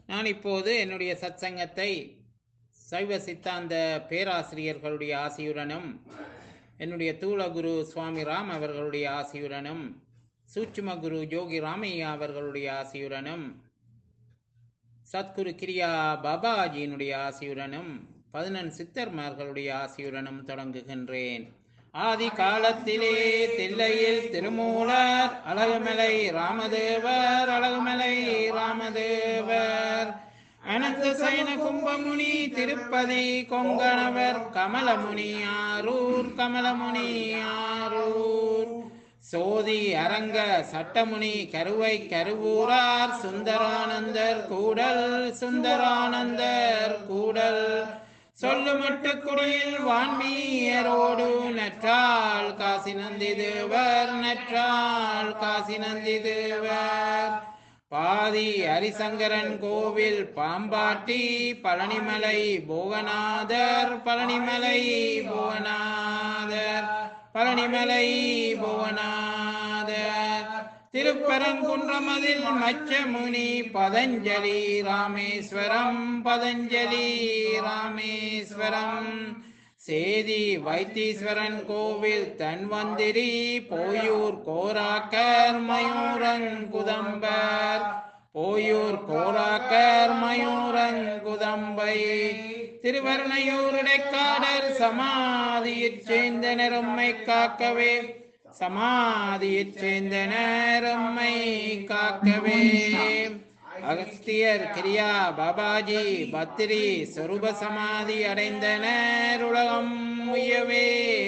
நான் இப்போது என்னுடைய சத்சங்கத்தை சைவ சித்தாந்த பேராசிரியர்களுடைய ஆசியுடனும் என்னுடைய தூளகுரு சுவாமி ராம் அவர்களுடைய ஆசியுடனும் சூட்சும குரு யோகி ராமையா அவர்களுடைய ஆசியுடனும் சத்குரு கிரியா பாபாஜியினுடைய ஆசியுடனும் பதினெண் சித்தர்மார்களுடைய ஆசியுடனும் தொடங்குகின்றேன் ஆதி காலத்திலே தில்லையில் திருமூலர் அழகுமலை ராமதேவர் அழகுமலை ராமதேவர் அனந்த சயன கும்பமுனி திருப்பதி கொங்கணவர் கமலமுனி ஆரூர் கமலமுனி ஆரூர் சோதி அரங்க சட்டமுனி கருவை கருவூரார் சுந்தரானந்தர் கூடல் சுந்தரானந்தர் கூடல் சொல்லுமட்டு குடியில் வான்மீயரோடு நற்றால் காசி நந்தி தேவர் நற்றால் காசி நந்தி தேவர் பாதி ஹரிசங்கரன் கோவில் பாம்பாட்டி பழனிமலை போகநாதர் பழனிமலை போகநாதர் பழனிமலை புவனாதர் திருப்பரங்குன்றமதில் மச்சமுனி பதஞ்சலி ராமேஸ்வரம் பதஞ்சலி ராமேஸ்வரம் சேதி வைத்தீஸ்வரன் கோவில் தன்வந்திரி போயூர் கோராக்கர் மயூரங்குதம்பர் போயூர் கோராக்கர் மயூரங்குதம்பை திருவருணையூருடைக்காடர் சமாதியிற் சேர்ந்தனர் உம்மை காக்கவே சமாதியிற் சேர்ந்தனர் உம்மை காக்கவே அகஸ்தியர் கிரியா பாபாஜி பத்திரி சொரூப சமாதி அடைந்தனர் உலகம் உயவே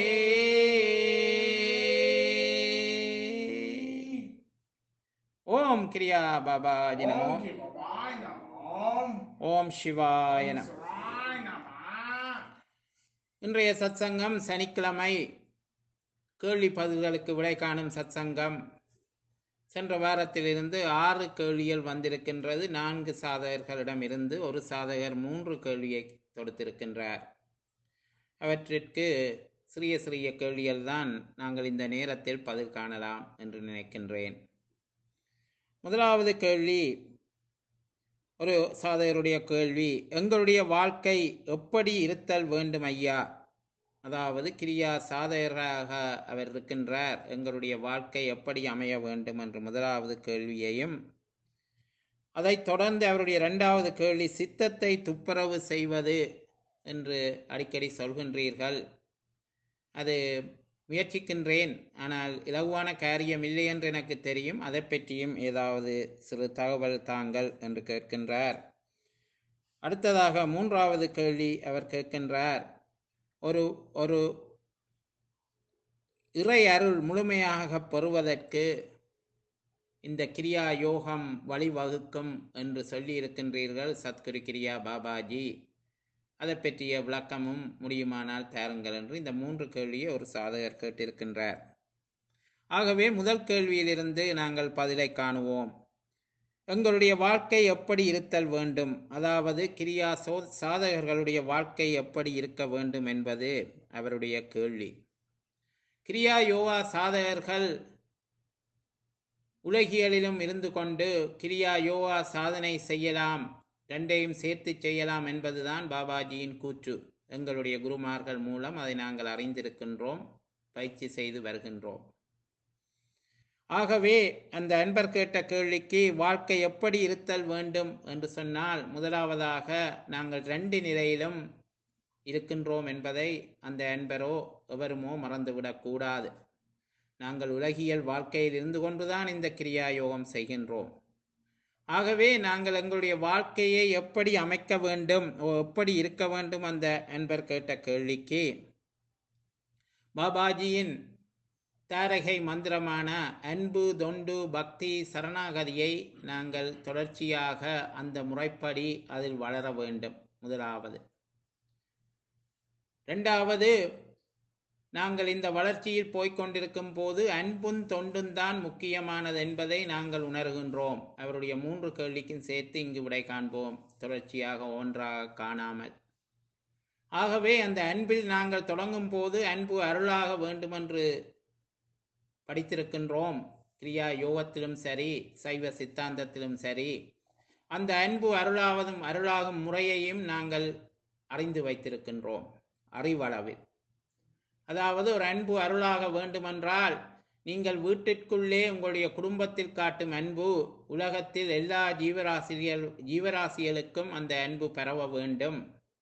ஓம் கிரியா பாபாஜி நமோ ஓம் சிவாய நமோம். ஓம் சிவாய நம சிவாய நம. இன்றைய சத்சங்கம் சனிக்கிழமை கேள்வி பதில்களுக்கு விடை காணும் சத்சங்கம் சென்ற வாரத்திலிருந்து ஆறு கேள்விகள் வந்திருக்கின்றது நான்கு சாதகர்களிடமிருந்து ஒரு சாதகர் மூன்று கேள்வியை தொடுத்திருக்கின்றார் அவற்றிற்கு சிறிய சிறிய கேள்விகள் தான் நாங்கள் இந்த நேரத்தில் பதில் காணலாம் என்று நினைக்கின்றேன் முதலாவது கேள்வி ஒரு சாதகருடைய கேள்வி எங்களுடைய வாழ்க்கை எப்படி இருத்தல் வேண்டும் ஐயா அதாவது கிரியா சாதகராக அவர் இருக்கின்றார் எங்களுடைய வாழ்க்கை எப்படி அமைய வேண்டும் என்று முதலாவது கேள்வியையும் அதைத் தொடர்ந்து அவருடைய இரண்டாவது கேள்வி சித்தத்தை துப்புரவு செய்வது என்று அடிக்கடி சொல்கின்றீர்கள் அது முயற்சிக்கின்றேன் ஆனால் இலகுவான காரியம் இல்லை என்று எனக்கு தெரியும் அதை பற்றியும் ஏதாவது சிறு தகவல் தாங்கள் என்று கேட்கின்றார் அடுத்ததாக மூன்றாவது கேள்வி அவர் கேட்கின்றார் ஒரு ஒரு இறை அருள் முழுமையாக பெறுவதற்கு இந்த கிரியா யோகம் வழிவகுக்கும் என்று சொல்லி இருக்கின்றீர்கள் சத்குரு கிரியா பாபாஜி அதை பற்றிய விளக்கமும் முடியுமானால் தாருங்கள் என்று இந்த மூன்று கேள்வியை ஒரு சாதகர் கேட்டிருக்கின்றார் ஆகவே முதல் கேள்வியிலிருந்து நாங்கள் பதிலை காணுவோம் எங்களுடைய வாழ்க்கை எப்படி இருத்தல் வேண்டும் அதாவது கிரியா சோ சாதகர்களுடைய வாழ்க்கை எப்படி இருக்க வேண்டும் என்பது அவருடைய கேள்வி கிரியா யோகா சாதகர்கள் உலகியலிலும் இருந்து கொண்டு கிரியா யோகா சாதனை செய்யலாம் ரெண்டையும் சேர்த்து செய்யலாம் என்பதுதான் பாபாஜியின் கூற்று எங்களுடைய குருமார்கள் மூலம் அதை நாங்கள் அறிந்திருக்கின்றோம் பயிற்சி செய்து வருகின்றோம் ஆகவே அந்த அன்பர் கேட்ட கேள்விக்கு வாழ்க்கை எப்படி இருத்தல் வேண்டும் என்று சொன்னால் முதலாவதாக நாங்கள் ரெண்டு நிலையிலும் இருக்கின்றோம் என்பதை அந்த அன்பரோ எவருமோ மறந்துவிடக் கூடாது நாங்கள் உலகியல் வாழ்க்கையில் இருந்து கொண்டுதான் இந்த கிரியா யோகம் செய்கின்றோம் ஆகவே நாங்கள் எங்களுடைய வாழ்க்கையை எப்படி அமைக்க வேண்டும் ஓ, எப்படி இருக்க வேண்டும் அந்த அன்பர் கேட்ட கேள்விக்கு பாபாஜியின் தாரகை மந்திரமான அன்பு தொண்டு பக்தி சரணாகதியை நாங்கள் தொடர்ச்சியாக அந்த முறைப்படி அதில் வளர வேண்டும் முதலாவது இரண்டாவது நாங்கள் இந்த வளர்ச்சியில் போய்க் கொண்டிருக்கும் போது அன்பும் தொண்டும் தான் முக்கியமானது என்பதை நாங்கள் உணர்கின்றோம் அவருடைய மூன்று கேள்விக்கும் சேர்த்து இங்கு விடை காண்போம் தொடர்ச்சியாக ஒன்றாக காணாமல் ஆகவே அந்த அன்பில் நாங்கள் தொடங்கும் போது அன்பு அருளாக வேண்டுமென்று படித்திருக்கின்றோம் கிரியா யோகத்திலும் சரி சைவ சித்தாந்தத்திலும் சரி அந்த அன்பு அருளாவதும் அருளாகும் முறையையும் நாங்கள் அறிந்து வைத்திருக்கின்றோம் அறிவளவில் அதாவது ஒரு அன்பு அருளாக வேண்டுமென்றால் நீங்கள் வீட்டிற்குள்ளே உங்களுடைய குடும்பத்தில் காட்டும் அன்பு உலகத்தில் எல்லா ஜீவராசிரியல் ஜீவராசிகளுக்கும் அந்த அன்பு பரவ வேண்டும்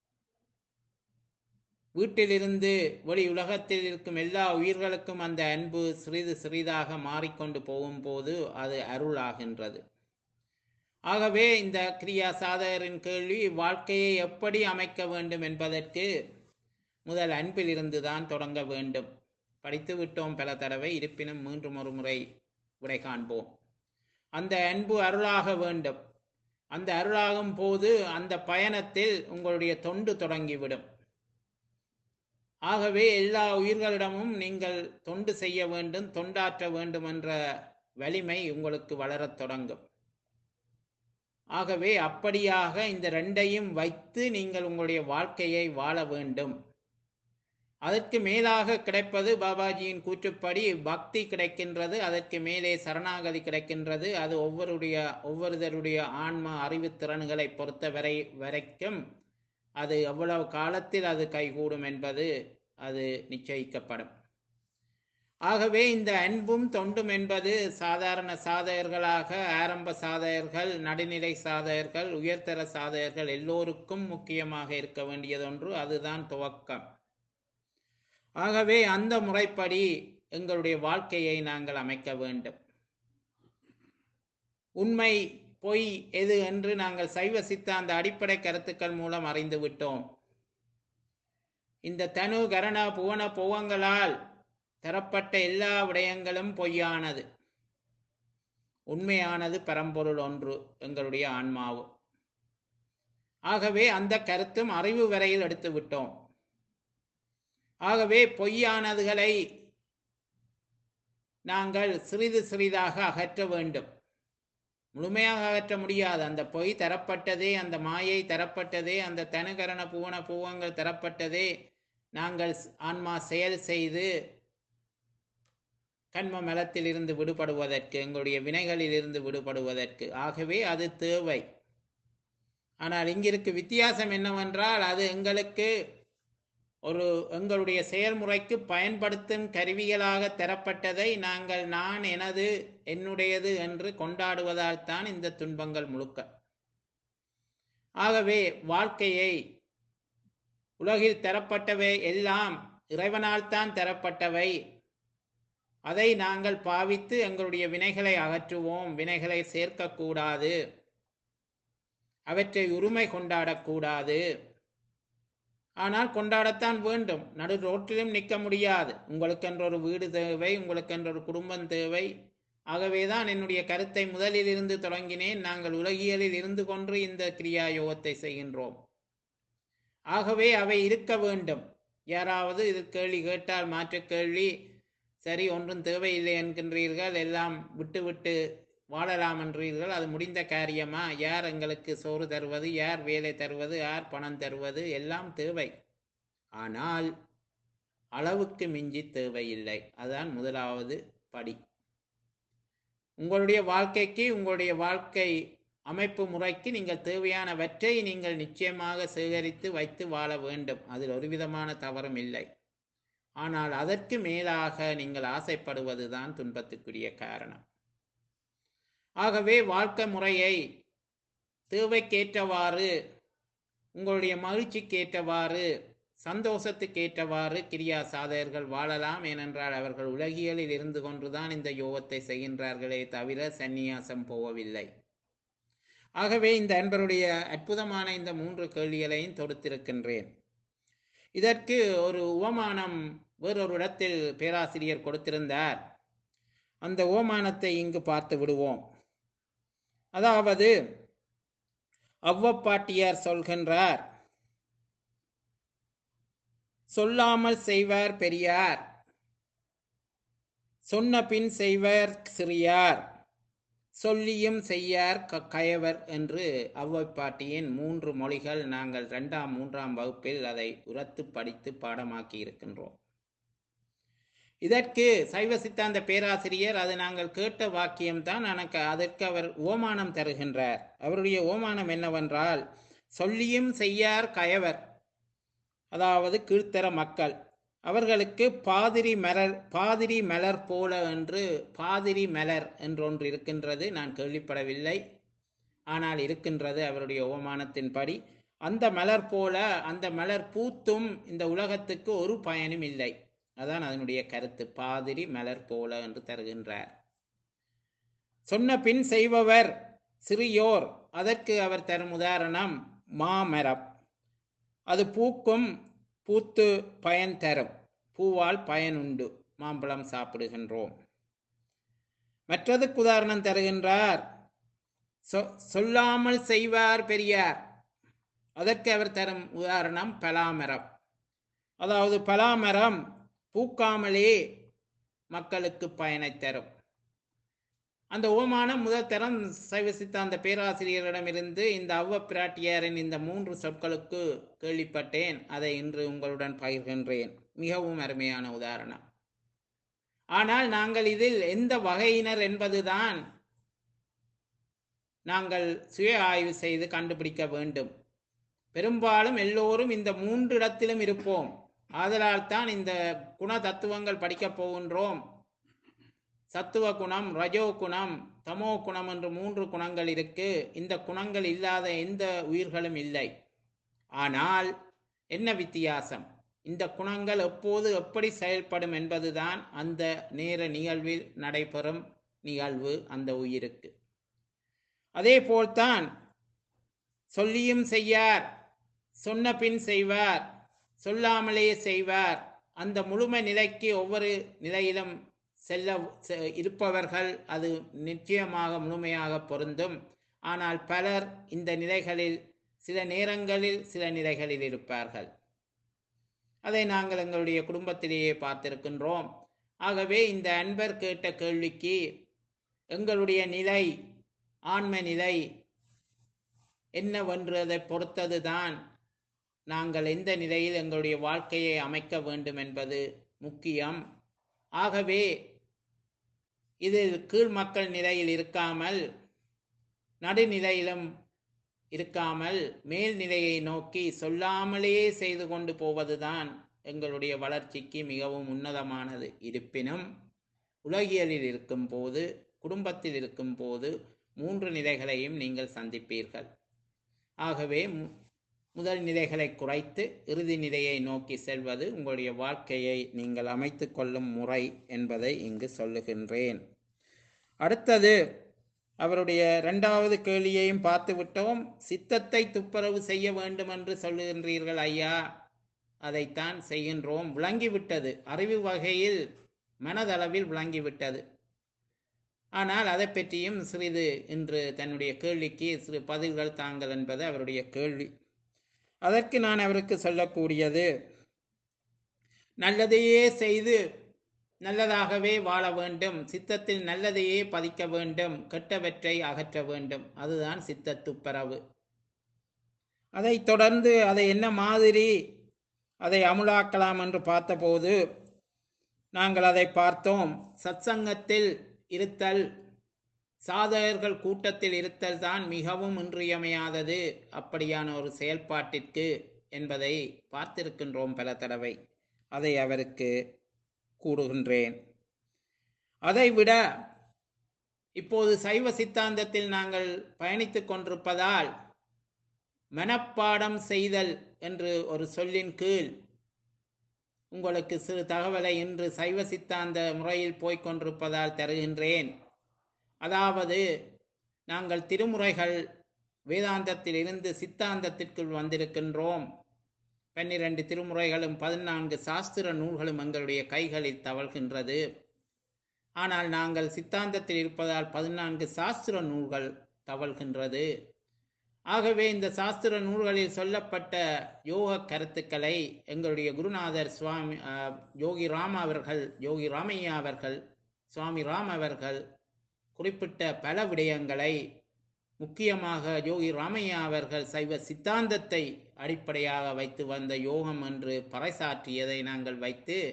வீட்டிலிருந்து வெளி உலகத்தில் இருக்கும் எல்லா உயிர்களுக்கும் அந்த அன்பு சிறிது சிறிதாக மாறிக்கொண்டு போகும்போது அது அருளாகின்றது ஆகவே இந்த கிரியா சாதகரின் கேள்வி வாழ்க்கையை எப்படி அமைக்க வேண்டும் என்பதற்கு முதல் அன்பிலிருந்து தான் தொடங்க வேண்டும் படித்து விட்டோம் பல தடவை இருப்பினும் மீண்டும் ஒரு முறை விடை காண்போம் அந்த அன்பு அருளாக வேண்டும் அந்த அருளாகும் போது அந்த பயணத்தில் உங்களுடைய தொண்டு தொடங்கிவிடும் ஆகவே எல்லா உயிர்களிடமும் நீங்கள் தொண்டு செய்ய வேண்டும் தொண்டாற்ற வேண்டும் என்ற வலிமை உங்களுக்கு வளரத் தொடங்கும் ஆகவே அப்படியாக இந்த ரெண்டையும் வைத்து நீங்கள் உங்களுடைய வாழ்க்கையை வாழ வேண்டும் அதற்கு மேலாக கிடைப்பது பாபாஜியின் கூற்றுப்படி பக்தி கிடைக்கின்றது அதற்கு மேலே சரணாகதி கிடைக்கின்றது அது ஒவ்வொருடைய ஒவ்வொருத்தருடைய ஆன்ம அறிவு திறன்களை பொறுத்த வரை வரைக்கும் அது எவ்வளவு காலத்தில் அது கைகூடும் என்பது அது நிச்சயிக்கப்படும் ஆகவே இந்த அன்பும் தொண்டும் என்பது சாதாரண சாதகர்களாக ஆரம்ப சாதகர்கள் நடுநிலை சாதகர்கள் உயர்தர சாதகர்கள் எல்லோருக்கும் முக்கியமாக இருக்க வேண்டியதொன்று அதுதான் துவக்கம் ஆகவே அந்த முறைப்படி எங்களுடைய வாழ்க்கையை நாங்கள் அமைக்க வேண்டும் உண்மை பொய் எது என்று நாங்கள் சைவ சித்தாந்த அடிப்படை கருத்துக்கள் மூலம் அறிந்து விட்டோம் இந்த தனு கரண புவன புவங்களால் தரப்பட்ட எல்லா விடயங்களும் பொய்யானது உண்மையானது பரம்பொருள் ஒன்று எங்களுடைய ஆன்மாவு ஆகவே அந்த கருத்தும் அறிவு வரையில் எடுத்து விட்டோம் ஆகவே பொய்யானதுகளை நாங்கள் சிறிது சிறிதாக அகற்ற வேண்டும் முழுமையாக அகற்ற முடியாது அந்த பொய் தரப்பட்டதே அந்த மாயை தரப்பட்டதே அந்த தனுகரண பூவன பூவங்கள் தரப்பட்டதே நாங்கள் ஆன்மா செயல் செய்து கண்ம மலத்தில் இருந்து விடுபடுவதற்கு எங்களுடைய வினைகளில் இருந்து விடுபடுவதற்கு ஆகவே அது தேவை ஆனால் இங்கிருக்கு வித்தியாசம் என்னவென்றால் அது எங்களுக்கு ஒரு எங்களுடைய செயல்முறைக்கு பயன்படுத்தும் கருவிகளாக தரப்பட்டதை நாங்கள் நான் எனது என்னுடையது என்று கொண்டாடுவதால் தான் இந்த துன்பங்கள் முழுக்க ஆகவே வாழ்க்கையை உலகில் தரப்பட்டவை எல்லாம் இறைவனால் தான் தரப்பட்டவை அதை நாங்கள் பாவித்து எங்களுடைய வினைகளை அகற்றுவோம் வினைகளை சேர்க்கக்கூடாது அவற்றை உரிமை கொண்டாடக்கூடாது ஆனால் கொண்டாடத்தான் வேண்டும் நடு ரோட்டிலும் நிற்க முடியாது உங்களுக்கென்ற ஒரு வீடு தேவை உங்களுக்கென்ற ஒரு குடும்பம் தேவை ஆகவேதான் என்னுடைய கருத்தை முதலில் இருந்து தொடங்கினேன் நாங்கள் உலகியலில் இருந்து கொண்டு இந்த கிரியா யோகத்தை செய்கின்றோம் ஆகவே அவை இருக்க வேண்டும் யாராவது இது கேள்வி கேட்டால் மாற்று கேள்வி சரி ஒன்றும் தேவையில்லை என்கின்றீர்கள் எல்லாம் விட்டு விட்டு வாழலாம் என்றீர்கள் அது முடிந்த காரியமா யார் எங்களுக்கு சோறு தருவது யார் வேலை தருவது யார் பணம் தருவது எல்லாம் தேவை ஆனால் அளவுக்கு மிஞ்சி தேவையில்லை அதுதான் முதலாவது படி உங்களுடைய வாழ்க்கைக்கு உங்களுடைய வாழ்க்கை அமைப்பு முறைக்கு நீங்கள் தேவையானவற்றை நீங்கள் நிச்சயமாக சேகரித்து வைத்து வாழ வேண்டும் அதில் ஒரு விதமான தவறும் இல்லை ஆனால் அதற்கு மேலாக நீங்கள் ஆசைப்படுவதுதான் துன்பத்துக்குரிய காரணம் ஆகவே வாழ்க்கை முறையை தேவைக்கேற்றவாறு உங்களுடைய மகிழ்ச்சிக்கேற்றவாறு சந்தோஷத்துக்கேற்றவாறு கிரியா சாதகர்கள் வாழலாம் ஏனென்றால் அவர்கள் உலகியலில் இருந்து கொண்டுதான் இந்த யோகத்தை செய்கின்றார்களே தவிர சந்நியாசம் போகவில்லை ஆகவே இந்த அன்பருடைய அற்புதமான இந்த மூன்று கேள்விகளையும் தொடுத்திருக்கின்றேன் இதற்கு ஒரு உவமானம் வேறொரு இடத்தில் பேராசிரியர் கொடுத்திருந்தார் அந்த ஓமானத்தை இங்கு பார்த்து விடுவோம் அதாவது அவ்வப்பாட்டியார் சொல்கின்றார் சொல்லாமல் செய்வார் பெரியார் சொன்ன பின் செய்வார் சிறியார் சொல்லியும் செய்யார் க- கயவர் என்று அவ்வப்பாட்டியின் மூன்று மொழிகள் நாங்கள் இரண்டாம் மூன்றாம் வகுப்பில் அதை உரத்து படித்து பாடமாக்கி இருக்கின்றோம் இதற்கு சைவ சித்தாந்த பேராசிரியர் அது நாங்கள் கேட்ட வாக்கியம்தான் எனக்கு அதற்கு அவர் ஓமானம் தருகின்றார் அவருடைய ஓமானம் என்னவென்றால் சொல்லியும் செய்யார் கயவர் அதாவது கீழ்த்தர மக்கள் அவர்களுக்கு பாதிரி மலர் பாதிரி மலர் போல என்று பாதிரி மலர் என்று ஒன்று இருக்கின்றது நான் கேள்விப்படவில்லை ஆனால் இருக்கின்றது அவருடைய ஓமானத்தின்படி அந்த மலர் போல அந்த மலர் பூத்தும் இந்த உலகத்துக்கு ஒரு பயனும் இல்லை அதான் அதனுடைய கருத்து பாதிரி மலர் போல என்று தருகின்றார் சொன்ன பின் செய்பவர் சிறியோர் அதற்கு அவர் தரும் உதாரணம் மாமரம் அது பூக்கும் பூத்து பயன் தரும் பூவால் பயனுண்டு மாம்பழம் சாப்பிடுகின்றோம் மற்றதுக்கு உதாரணம் தருகின்றார் சொ- சொல்லாமல் செய்வார் பெரியார் அதற்கு அவர் தரும் உதாரணம் பலாமரம் அதாவது பலாமரம் பூக்காமலே மக்களுக்கு பயனை தரும் அந்த ஓமானம் முதல் தரம் சைவ சித்தாந்த பேராசிரியரிடமிருந்து இந்த அவ்வ பிராட்டியாரின் இந்த மூன்று சொற்களுக்கு கேள்விப்பட்டேன் அதை இன்று உங்களுடன் பகிர்கின்றேன் மிகவும் அருமையான உதாரணம் ஆனால் நாங்கள் இதில் எந்த வகையினர் என்பதுதான் நாங்கள் சுய ஆய்வு செய்து கண்டுபிடிக்க வேண்டும் பெரும்பாலும் எல்லோரும் இந்த மூன்று இடத்திலும் இருப்போம் ஆதலால் தான் இந்த குண தத்துவங்கள் படிக்கப் போகின்றோம் சத்துவ குணம் ரஜோ குணம் தமோ குணம் என்று மூன்று குணங்கள் இருக்கு இந்த குணங்கள் இல்லாத எந்த உயிர்களும் இல்லை ஆனால் என்ன வித்தியாசம் இந்த குணங்கள் எப்போது எப்படி செயல்படும் என்பதுதான் அந்த நேர நிகழ்வில் நடைபெறும் நிகழ்வு அந்த உயிருக்கு அதே போல்தான் சொல்லியும் செய்யார் சொன்ன பின் செய்வார் சொல்லாமலே செய்வார் அந்த முழுமை நிலைக்கு ஒவ்வொரு நிலையிலும் செல்ல செ- இருப்பவர்கள் அது நிச்சயமாக முழுமையாக பொருந்தும் ஆனால் பலர் இந்த நிலைகளில் சில நேரங்களில் சில நிலைகளில் இருப்பார்கள் அதை நாங்கள் எங்களுடைய குடும்பத்திலேயே பார்த்திருக்கின்றோம் ஆகவே இந்த அன்பர் கேட்ட கேள்விக்கு எங்களுடைய நிலை ஆன்ம நிலை என்னவென்றதை பொறுத்ததுதான் நாங்கள் எந்த நிலையில் எங்களுடைய வாழ்க்கையை அமைக்க வேண்டும் என்பது முக்கியம் ஆகவே இதில் கீழ் மக்கள் நிலையில் இருக்காமல் நடுநிலையிலும் இருக்காமல் மேல்நிலையை நோக்கி சொல்லாமலே செய்து கொண்டு போவதுதான் எங்களுடைய வளர்ச்சிக்கு மிகவும் உன்னதமானது இருப்பினும் உலகியலில் இருக்கும்போது குடும்பத்தில் இருக்கும்போது மூன்று நிலைகளையும் நீங்கள் சந்திப்பீர்கள் ஆகவே மு- முதல் நிலைகளை குறைத்து இறுதி நிலையை நோக்கி செல்வது உங்களுடைய வாழ்க்கையை நீங்கள் அமைத்துக் கொள்ளும் முறை என்பதை இங்கு சொல்லுகின்றேன் அடுத்தது அவருடைய இரண்டாவது கேள்வியையும் பார்த்து விட்டோம் சித்தத்தை துப்புரவு செய்ய வேண்டும் என்று சொல்லுகின்றீர்கள் ஐயா அதைத்தான் செய்கின்றோம் விளங்கிவிட்டது அறிவு வகையில் மனதளவில் விளங்கிவிட்டது ஆனால் அதை பற்றியும் சிறிது இன்று தன்னுடைய கேள்விக்கு சிறு பதில்கள் தாங்கள் என்பது அவருடைய கேள்வி அதற்கு நான் அவருக்கு சொல்லக்கூடியது நல்லதையே செய்து நல்லதாகவே வாழ வேண்டும் சித்தத்தில் நல்லதையே பதிக்க வேண்டும் கெட்டவற்றை அகற்ற வேண்டும் அதுதான் சித்த துப்பரவு அதைத் தொடர்ந்து அதை என்ன மாதிரி அதை அமுலாக்கலாம் என்று பார்த்தபோது நாங்கள் அதை பார்த்தோம் சத்சங்கத்தில் இருத்தல் சாதகர்கள் கூட்டத்தில் இருத்தல் தான் மிகவும் இன்றியமையாதது அப்படியான ஒரு செயல்பாட்டிற்கு என்பதை பார்த்திருக்கின்றோம் பல தடவை அதை அவருக்கு கூறுகின்றேன் அதைவிட இப்போது சைவ சித்தாந்தத்தில் நாங்கள் பயணித்துக் கொண்டிருப்பதால் மனப்பாடம் செய்தல் என்று ஒரு சொல்லின் கீழ் உங்களுக்கு சிறு தகவலை இன்று சைவ சித்தாந்த முறையில் போய்க் கொண்டிருப்பதால் தருகின்றேன் அதாவது நாங்கள் திருமுறைகள் வேதாந்தத்தில் இருந்து சித்தாந்தத்திற்குள் வந்திருக்கின்றோம் பன்னிரண்டு திருமுறைகளும் பதினான்கு சாஸ்திர நூல்களும் எங்களுடைய கைகளில் தவழ்கின்றது ஆனால் நாங்கள் சித்தாந்தத்தில் இருப்பதால் பதினான்கு சாஸ்திர நூல்கள் தவழ்கின்றது ஆகவே இந்த சாஸ்திர நூல்களில் சொல்லப்பட்ட யோக கருத்துக்களை எங்களுடைய குருநாதர் சுவாமி அஹ், யோகி ராம அவர்கள் யோகி ராமையா அவர்கள் சுவாமி ராம் அவர்கள் குறிப்பிட்ட பல விடயங்களை முக்கியமாக யோகி ராமையா அவர்கள் சைவ சித்தாந்தத்தை அடிப்படையாக வைத்து வந்த யோகம் என்று பறைசாற்றியதை நாங்கள் வைத்து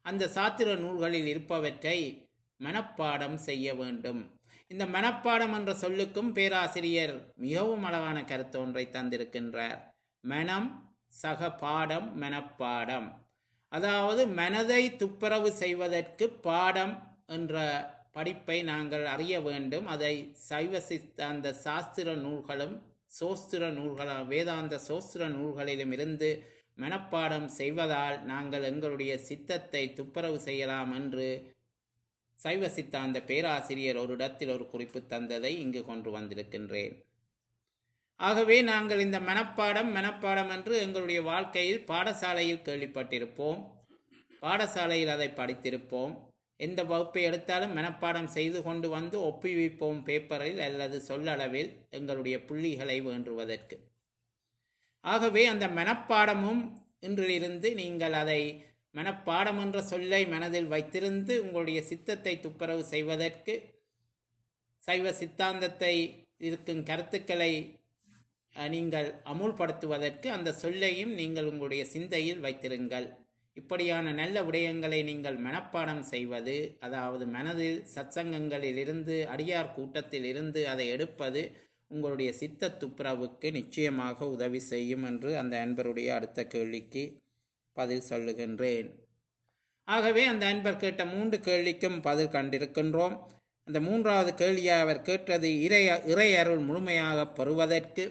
அந்த சாத்திர நூல்களில் இருப்பவற்றை மனப்பாடம் செய்ய வேண்டும் இந்த மனப்பாடம் என்ற சொல்லுக்கும் பேராசிரியர் மிகவும் அழகான கருத்து ஒன்றை தந்திருக்கின்றார் மனம் சக பாடம் மனப்பாடம் அதாவது மனதை துப்புரவு செய்வதற்கு பாடம் என்ற படிப்பை நாங்கள் அறிய வேண்டும் அதை சைவ சித்தாந்த சாஸ்திர நூல்களும் சோஸ்திர நூல்களும் வேதாந்த சோஸ்திர நூல்களிலும் இருந்து மனப்பாடம் செய்வதால் நாங்கள் எங்களுடைய சித்தத்தை துப்புரவு செய்யலாம் என்று சைவ சித்தாந்த பேராசிரியர் ஒரு இடத்தில் ஒரு குறிப்பு தந்ததை இங்கு கொண்டு வந்திருக்கின்றேன் ஆகவே நாங்கள் இந்த மனப்பாடம் மனப்பாடம் என்று எங்களுடைய வாழ்க்கையில் பாடசாலையில் கேள்விப்பட்டிருப்போம் பாடசாலையில் அதை படித்திருப்போம் எந்த வகுப்பை எடுத்தாலும் மனப்பாடம் செய்து கொண்டு வந்து ஒப்புவிப்போம் பேப்பரில் அல்லது சொல்லளவில் எங்களுடைய புள்ளிகளை வேண்டுவதற்கு ஆகவே அந்த மனப்பாடமும் இன்றிலிருந்து நீங்கள் அதை மனப்பாடம் என்ற சொல்லை மனதில் வைத்திருந்து உங்களுடைய சித்தத்தை துப்புரவு செய்வதற்கு சைவ சித்தாந்தத்தை இருக்கும் கருத்துக்களை அஹ், நீங்கள் அமுல்படுத்துவதற்கு அந்த சொல்லையும் நீங்கள் உங்களுடைய சிந்தையில் வைத்திருங்கள் இப்படியான நல்ல விடயங்களை நீங்கள் மனப்பாடம் செய்வது அதாவது மனதில் சத்சங்கங்களில் இருந்து அடியார் கூட்டத்தில் இருந்து அதை எடுப்பது உங்களுடைய சித்த துப்புரவுக்கு நிச்சயமாக உதவி செய்யும் என்று அந்த அன்பருடைய அடுத்த கேள்விக்கு பதில் சொல்லுகின்றேன் ஆகவே அந்த அன்பர் கேட்ட மூன்று கேள்விக்கும் பதில் கண்டிருக்கின்றோம் அந்த மூன்றாவது கேள்வியை அவர் கேட்டது இறை இறை அருள் முழுமையாக பெறுவதற்கு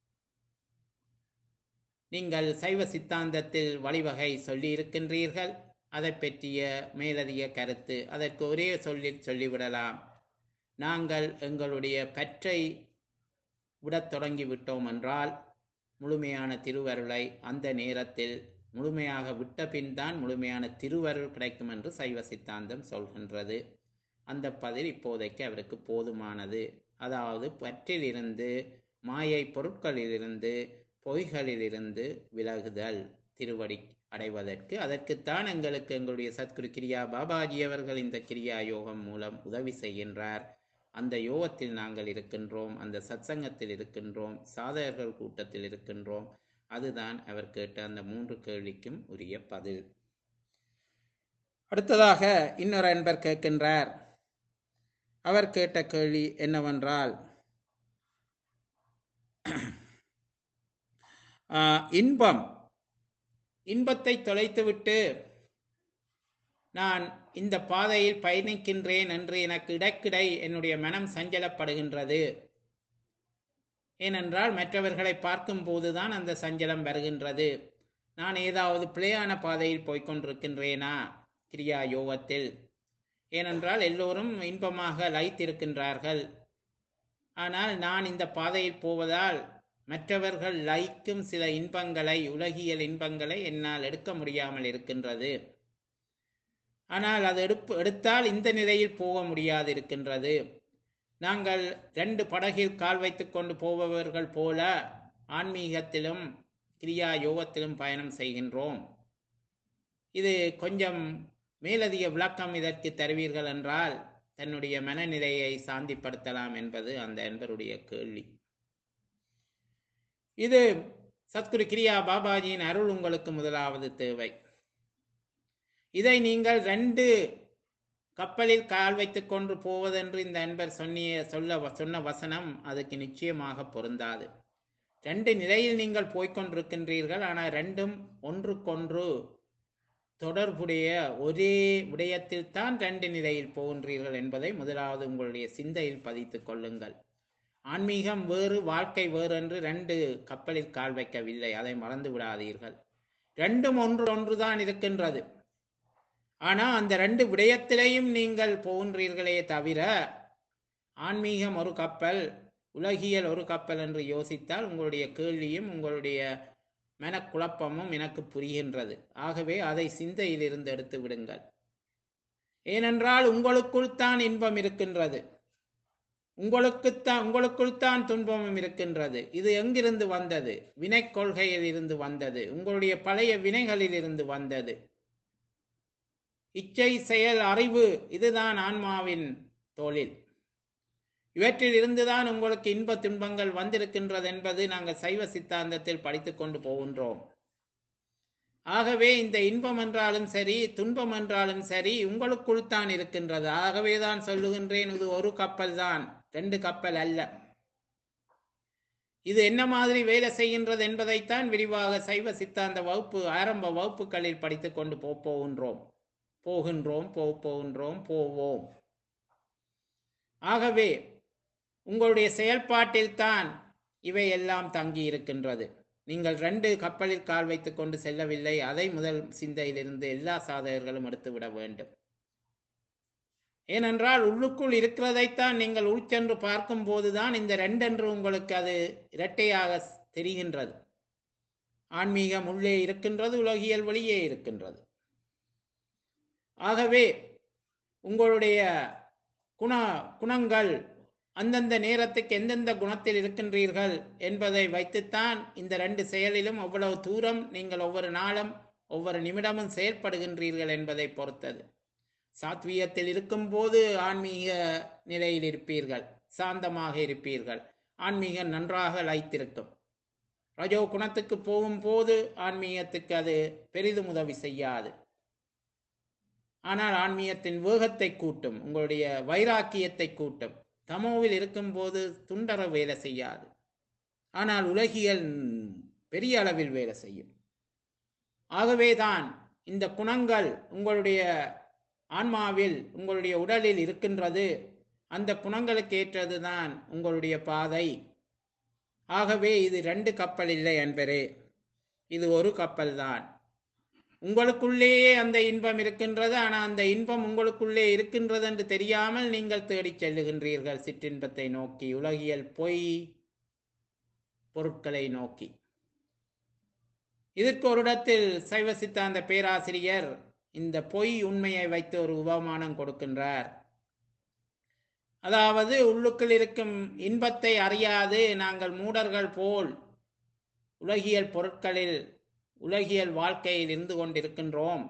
நீங்கள் சைவ சித்தாந்தத்தில் வழிவகை சொல்லி இருக்கின்றீர்கள் அதை பற்றிய மேலதிக கருத்து அதற்கு ஒரே சொல்லில் சொல்லிவிடலாம் நாங்கள் எங்களுடைய பற்றை விடத் தொடங்கி விட்டோம் என்றால் முழுமையான திருவருளை அந்த நேரத்தில் முழுமையாக விட்ட பின் தான் முழுமையான திருவருள் கிடைக்கும் என்று சைவ சித்தாந்தம் சொல்கின்றது அந்த பதில் இப்போதைக்கு அவருக்கு போதுமானது அதாவது பற்றிலிருந்து மாயை பொருட்களிலிருந்து பொய்களிலிருந்து விலகுதல் திருவடி அடைவதற்கு அதற்குத்தான் எங்களுக்கு எங்களுடைய சத்குரு கிரியா பாபாஜி அவர்கள் இந்த கிரியா யோகம் மூலம் உதவி செய்கின்றார் அந்த யோகத்தில் நாங்கள் இருக்கின்றோம் அந்த சத்சங்கத்தில் இருக்கின்றோம் சாதகர்கள் கூட்டத்தில் இருக்கின்றோம் அதுதான் அவர் கேட்ட அந்த மூன்று கேள்விக்கும் உரிய பதில் அடுத்ததாக இன்னொரு அன்பர் கேட்கின்றார் அவர் கேட்ட கேள்வி என்னவென்றால் ஆஹ், இன்பம் இன்பத்தை தொலைத்துவிட்டு நான் இந்த பாதையில் பயணிக்கின்றேன் என்று எனக்கு இடக்கிடை என்னுடைய மனம் சஞ்சலப்படுகின்றது ஏனென்றால் மற்றவர்களை பார்க்கும் போதுதான் அந்த சஞ்சலம் வருகின்றது நான் ஏதாவது பிழையான பாதையில் போய்க்கொண்டிருக்கின்றேனா கிரியா யோகத்தில் ஏனென்றால் எல்லோரும் இன்பமாக லயித்திருக்கின்றார்கள் ஆனால் நான் இந்த பாதையில் போவதால் மற்றவர்கள் லயிக்கும் சில இன்பங்களை உலகியல் இன்பங்களை என்னால் எடுக்க முடியாமல் இருக்கின்றது ஆனால் அது எடுப்பு எடுத்தால் இந்த நிலையில் போக முடியாது இருக்கின்றது நாங்கள் ரெண்டு படகில் கால் வைத்துக் கொண்டு போபவர்கள் போல ஆன்மீகத்திலும் கிரியா யோகத்திலும் பயணம் செய்கின்றோம் இது கொஞ்சம் மேலதிக விளக்கம் இதற்கு தருவீர்கள் என்றால் தன்னுடைய மனநிலையை சாந்திப்படுத்தலாம் என்பது அந்த அன்பருடைய கேள்வி இது சத்குரு கிரியா பாபாஜியின் அருள் உங்களுக்கு முதலாவது தேவை இதை நீங்கள் ரெண்டு கப்பலில் கால் வைத்துக் கொண்டு போவதென்று இந்த அன்பர் சொன்னிய சொல்ல சொன்ன வசனம் அதுக்கு நிச்சயமாக பொருந்தாது ரெண்டு நிலையில் நீங்கள் போய்க்கொண்டிருக்கின்றீர்கள் ஆனால் ரெண்டும் ஒன்றுக்கொன்று தொடர்புடைய ஒரே விடயத்தில் தான் ரெண்டு நிலையில் போகின்றீர்கள் என்பதை முதலாவது உங்களுடைய சிந்தையில் பதித்துக் கொள்ளுங்கள் ஆன்மீகம் வேறு வாழ்க்கை வேறு என்று ரெண்டு கப்பலில் கால் வைக்கவில்லை அதை மறந்து விடாதீர்கள் ரெண்டும் ஒன்று ஒன்றுதான் இருக்கின்றது ஆனா அந்த ரெண்டு விடயத்திலையும் நீங்கள் போகின்றீர்களே தவிர ஆன்மீகம் ஒரு கப்பல் உலகியல் ஒரு கப்பல் என்று யோசித்தால் உங்களுடைய கேள்வியும் உங்களுடைய மனக்குழப்பமும் எனக்கு புரிகின்றது ஆகவே அதை சிந்தையில் இருந்து எடுத்து விடுங்கள் ஏனென்றால் உங்களுக்குள் தான் இன்பம் இருக்கின்றது உங்களுக்குத்தான் உங்களுக்குள் தான் துன்பமும் இருக்கின்றது இது எங்கிருந்து வந்தது வினை கொள்கையில் இருந்து வந்தது உங்களுடைய பழைய வினைகளில் இருந்து வந்தது இச்சை செயல் அறிவு இதுதான் ஆன்மாவின் தொழில் இவற்றில் இருந்துதான் உங்களுக்கு இன்ப துன்பங்கள் வந்திருக்கின்றது என்பது நாங்கள் சைவ சித்தாந்தத்தில் படித்துக் கொண்டு போகின்றோம் ஆகவே இந்த இன்பம் என்றாலும் சரி துன்பம் என்றாலும் சரி உங்களுக்குள் தான் இருக்கின்றது ஆகவே தான் சொல்லுகின்றேன் இது ஒரு கப்பல் தான் ரெண்டு கப்பல் அல்ல இது என்ன மாதிரி வேலை செய்கின்றது என்பதைத்தான் விரிவாக சைவ சித்தாந்த வகுப்பு ஆரம்ப வகுப்புகளில் படித்துக் கொண்டு போ போகின்றோம் போகின்றோம் போ போகின்றோம் போவோம் ஆகவே உங்களுடைய செயல்பாட்டில் தான் இவை எல்லாம் தங்கி இருக்கின்றது நீங்கள் ரெண்டு கப்பலில் கால் வைத்துக் கொண்டு செல்லவில்லை அதை முதல் சிந்தையிலிருந்து எல்லா சாதகர்களும் எடுத்துவிட வேண்டும் ஏனென்றால் உள்ளுக்குள் இருக்கிறதைத்தான் நீங்கள் உள்சென்று பார்க்கும் போதுதான் இந்த ரெண்டென்று உங்களுக்கு அது இரட்டையாக தெரிகின்றது ஆன்மீகம் உள்ளே இருக்கின்றது உலகியல் வெளியே இருக்கின்றது ஆகவே உங்களுடைய குண குணங்கள் அந்தந்த நேரத்துக்கு எந்தெந்த குணத்தில் இருக்கின்றீர்கள் என்பதை வைத்துத்தான் இந்த ரெண்டு செயலிலும் அவ்வளவு தூரம் நீங்கள் ஒவ்வொரு நாளும் ஒவ்வொரு நிமிடமும் செயல்படுகின்றீர்கள் என்பதை பொறுத்தது சாத்வீயத்தில் இருக்கும்போது ஆன்மீக நிலையில் இருப்பீர்கள் சாந்தமாக இருப்பீர்கள் ஆன்மீகம் நன்றாக லைத்திருக்கும் ரஜோ குணத்துக்கு போகும்போது ஆன்மீகத்துக்கு அது பெரிதும் உதவி செய்யாது ஆனால் ஆன்மீகத்தின் வேகத்தை கூட்டும் உங்களுடைய வைராக்கியத்தை கூட்டும் தமோவில் இருக்கும்போது துண்டர வேலை செய்யாது ஆனால் உலகியல் பெரிய அளவில் வேலை செய்யும் ஆகவேதான் இந்த குணங்கள் உங்களுடைய ஆன்மாவில் உங்களுடைய உடலில் இருக்கின்றது அந்த குணங்களுக்கு ஏற்றதுதான் உங்களுடைய பாதை ஆகவே இது ரெண்டு கப்பல் இல்லை என்பரே இது ஒரு கப்பல் தான் உங்களுக்குள்ளேயே அந்த இன்பம் இருக்கின்றது ஆனால் அந்த இன்பம் உங்களுக்குள்ளே இருக்கின்றது என்று தெரியாமல் நீங்கள் தேடிச் செல்லுகின்றீர்கள் சிற்றின்பத்தை நோக்கி உலகியல் பொய் பொருட்களை நோக்கி இதற்கு ஒரு இடத்தில் சைவ சித்தாந்த பேராசிரியர் இந்த பொய் உண்மையை வைத்து ஒரு உபமானம் கொடுக்கின்றார் அதாவது உள்ளுக்குள் இருக்கும் இன்பத்தை அறியாது நாங்கள் மூடர்கள் போல் உலகியல் பொருட்களில் உலகியல் வாழ்க்கையில் இருந்து கொண்டிருக்கின்றோம்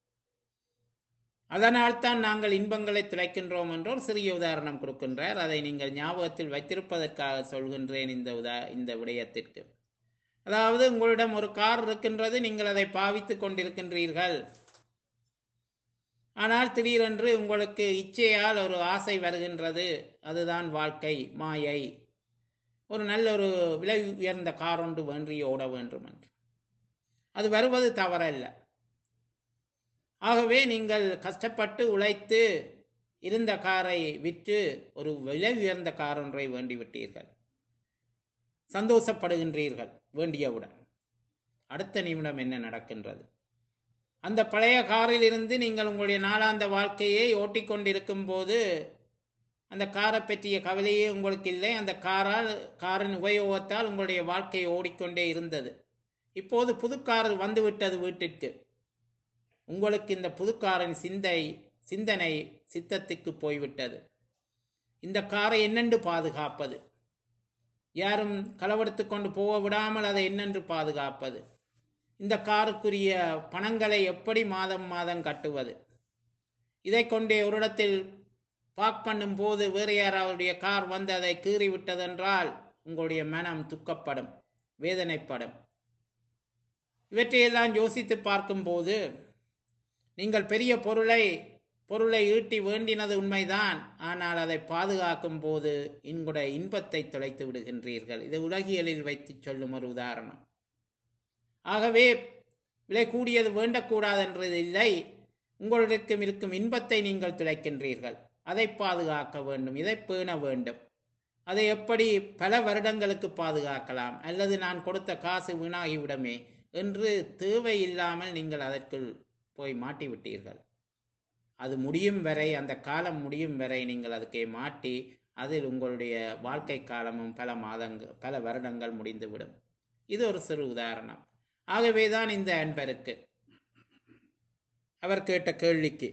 அதனால் தான் நாங்கள் இன்பங்களை துளைக்கின்றோம் என்று ஒரு சிறிய உதாரணம் கொடுக்கின்றார் அதை நீங்கள் ஞாபகத்தில் வைத்திருப்பதற்காக சொல்கின்றேன் இந்த உதா இந்த விடயத்திற்கு அதாவது உங்களிடம் ஒரு கார் இருக்கின்றது நீங்கள் அதை பாவித்துக் கொண்டிருக்கின்றீர்கள் ஆனால் திடீரென்று உங்களுக்கு இச்சையால் ஒரு ஆசை வருகின்றது அதுதான் வாழ்க்கை மாயை ஒரு நல்ல ஒரு விலை உயர்ந்த கார் ஒன்று வேண்டி ஓட வேண்டும் என்று அது வருவது தவறல்ல ஆகவே நீங்கள் கஷ்டப்பட்டு உழைத்து இருந்த காரை விற்று ஒரு விலை உயர்ந்த கார் ஒன்றை வேண்டி விட்டீர்கள் சந்தோஷப்படுகின்றீர்கள் வேண்டியவுடன் அடுத்த நிமிடம் என்ன நடக்கின்றது அந்த பழைய காரில் இருந்து நீங்கள் உங்களுடைய நாளாந்த வாழ்க்கையை ஓட்டிக்கொண்டிருக்கும் போது அந்த காரை பற்றிய கவலையே உங்களுக்கு இல்லை அந்த காரால் காரின் உபயோகத்தால் உங்களுடைய வாழ்க்கை ஓடிக்கொண்டே இருந்தது இப்போது புதுக்கார் வந்துவிட்டது வீட்டிற்கு உங்களுக்கு இந்த புதுக்காரின் சிந்தை சிந்தனை சித்தத்துக்கு போய்விட்டது இந்த காரை என்னென்று பாதுகாப்பது யாரும் களவெடுத்து கொண்டு போக விடாமல் அதை என்னென்று பாதுகாப்பது இந்த காருக்குரிய பணங்களை எப்படி மாதம் மாதம் கட்டுவது இதை கொண்டே ஒரு இடத்தில் பார்க் பண்ணும் போது வேறு யாராவுடைய கார் வந்து அதை கீறி விட்டதென்றால் உங்களுடைய மனம் துக்கப்படும் வேதனைப்படும் இவற்றையெல்லாம் யோசித்து பார்க்கும்போது நீங்கள் பெரிய பொருளை பொருளை ஈட்டி வேண்டினது உண்மைதான் ஆனால் அதை பாதுகாக்கும் போது உங்களுடைய இன்பத்தை தொலைத்து விடுகின்றீர்கள் இது உலகியலில் வைத்து சொல்லும் ஒரு உதாரணம் ஆகவே விலை கூடியது வேண்டக்கூடாது என்றது இல்லை உங்களிடம் இருக்கும் இன்பத்தை நீங்கள் துளைக்கின்றீர்கள் அதை பாதுகாக்க வேண்டும் இதை பேண வேண்டும் அதை எப்படி பல வருடங்களுக்கு பாதுகாக்கலாம் அல்லது நான் கொடுத்த காசு வீணாகிவிடமே என்று தேவையில்லாமல் நீங்கள் அதற்குள் போய் மாட்டிவிட்டீர்கள் அது முடியும் வரை அந்த காலம் முடியும் வரை நீங்கள் அதுக்கே மாட்டி அதில் உங்களுடைய வாழ்க்கை காலமும் பல மாதங்கள் பல வருடங்கள் முடிந்துவிடும் இது ஒரு சிறு உதாரணம் ஆகவேதான் இந்த அன்பருக்கு அவர் கேட்ட கேள்விக்கு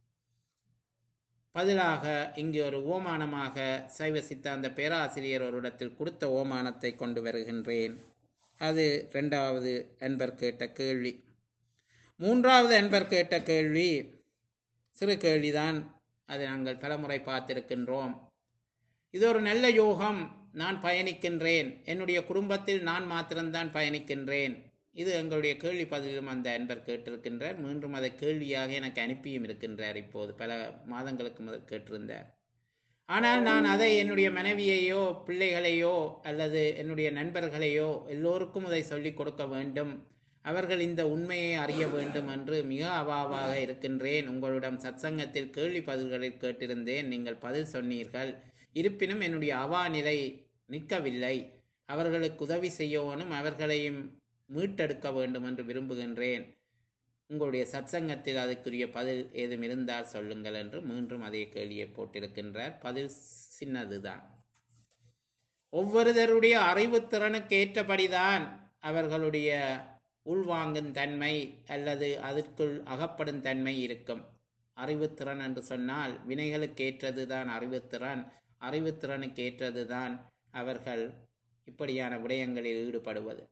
பதிலாக இங்கு ஒரு ஓமானமாக சைவ சித்தாந்த பேராசிரியர் ஒரு இடத்தில் கொடுத்த ஓமானத்தை கொண்டு வருகின்றேன் அது இரண்டாவது அன்பர் கேட்ட கேள்வி மூன்றாவது அன்பர் கேட்ட கேள்வி சிறு கேள்விதான் அதை நாங்கள் பலமுறை பார்த்திருக்கின்றோம் இது ஒரு நல்ல யோகம் நான் பயணிக்கின்றேன் என்னுடைய குடும்பத்தில் நான் மாத்திரம்தான் பயணிக்கின்றேன் இது எங்களுடைய கேள்வி பதிலும் அந்த அன்பர் கேட்டிருக்கின்றார் மீண்டும் அதை கேள்வியாக எனக்கு அனுப்பியும் இருக்கின்றார் இப்போது பல மாதங்களுக்கு முதல் கேட்டிருந்தார் ஆனால் நான் அதை என்னுடைய மனைவியையோ பிள்ளைகளையோ அல்லது என்னுடைய நண்பர்களையோ எல்லோருக்கும் அதை சொல்லிக் கொடுக்க வேண்டும் அவர்கள் இந்த உண்மையை அறிய வேண்டும் என்று மிக அவாவாக இருக்கின்றேன் உங்களிடம் சத்சங்கத்தில் கேள்வி பதில்களில் கேட்டிருந்தேன் நீங்கள் பதில் சொன்னீர்கள் இருப்பினும் என்னுடைய அவா நிலை நிற்கவில்லை அவர்களுக்கு உதவி செய்யவும் அவர்களையும் மீட்டெடுக்க வேண்டும் என்று விரும்புகின்றேன் உங்களுடைய சத்சங்கத்தில் அதுக்குரிய பதில் ஏதும் இருந்தால் சொல்லுங்கள் என்று மீண்டும் அதே கேள்வியை போட்டிருக்கின்றார் பதில் சின்னதுதான் ஒவ்வொருவருடைய அறிவுத்திறனுக்கு ஏற்றபடிதான் அவர்களுடைய உள்வாங்கும் தன்மை அல்லது அதற்குள் அகப்படும் தன்மை இருக்கும் அறிவுத்திறன் என்று சொன்னால் வினைகளுக்கு ஏற்றதுதான் அறிவுத்திறன் அறிவுத்திறனுக்கு ஏற்றதுதான் அவர்கள் இப்படியான விடயங்களில் ஈடுபடுவது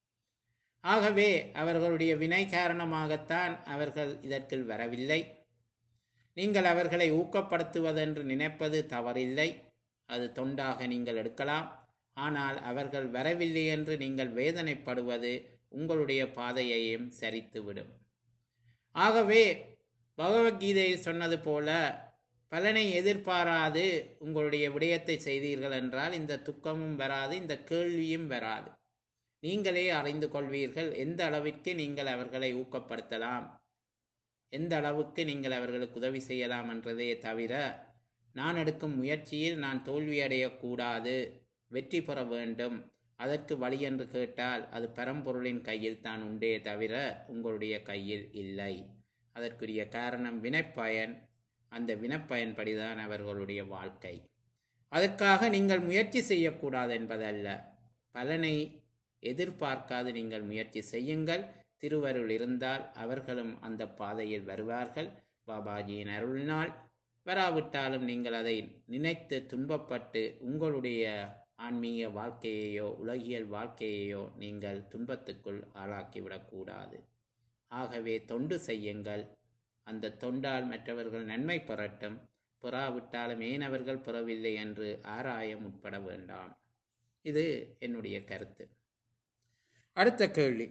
ஆகவே அவர்களுடைய வினை காரணமாகத்தான் அவர்கள் இதற்குள் வரவில்லை நீங்கள் அவர்களை ஊக்கப்படுத்துவதென்று நினைப்பது தவறில்லை அது தொண்டாக நீங்கள் எடுக்கலாம் ஆனால் அவர்கள் வரவில்லை என்று நீங்கள் வேதனைப்படுவது உங்களுடைய பாதையையும் சரித்துவிடும் ஆகவே பகவத்கீதையில் சொன்னது போல பலனை எதிர்பாராது உங்களுடைய விடயத்தை செய்தீர்கள் என்றால் இந்த துக்கமும் வராது இந்த கேள்வியும் வராது நீங்களே அறிந்து கொள்வீர்கள் எந்த அளவிற்கு நீங்கள் அவர்களை ஊக்கப்படுத்தலாம் எந்த அளவுக்கு நீங்கள் அவர்களுக்கு உதவி செய்யலாம் என்றதே தவிர நான் எடுக்கும் முயற்சியில் நான் தோல்வியடையக்கூடாது வெற்றி பெற வேண்டும் அதற்கு வழி என்று கேட்டால் அது பரம்பொருளின் கையில் தான் உண்டே தவிர உங்களுடைய கையில் இல்லை அதற்குரிய காரணம் வினைப்பயன் அந்த வினைப்பயன்படிதான் அவர்களுடைய வாழ்க்கை அதற்காக நீங்கள் முயற்சி செய்யக்கூடாது என்பதல்ல பலனை எதிர்பார்க்காது நீங்கள் முயற்சி செய்யுங்கள் திருவருள் இருந்தால் அவர்களும் அந்த பாதையில் வருவார்கள் பாபாஜியின் அருளினால் வராவிட்டாலும் நீங்கள் அதை நினைத்து துன்பப்பட்டு உங்களுடைய ஆன்மீக வாழ்க்கையையோ உலகியல் வாழ்க்கையையோ நீங்கள் துன்பத்துக்குள் ஆளாக்கிவிடக்கூடாது ஆகவே தொண்டு செய்யுங்கள் அந்த தொண்டால் மற்றவர்கள் நன்மை பெறட்டும் பெறாவிட்டாலும் ஏன் அவர்கள் பெறவில்லை என்று ஆராய முற்பட வேண்டாம் இது என்னுடைய கருத்து அடுத்த கேள்வி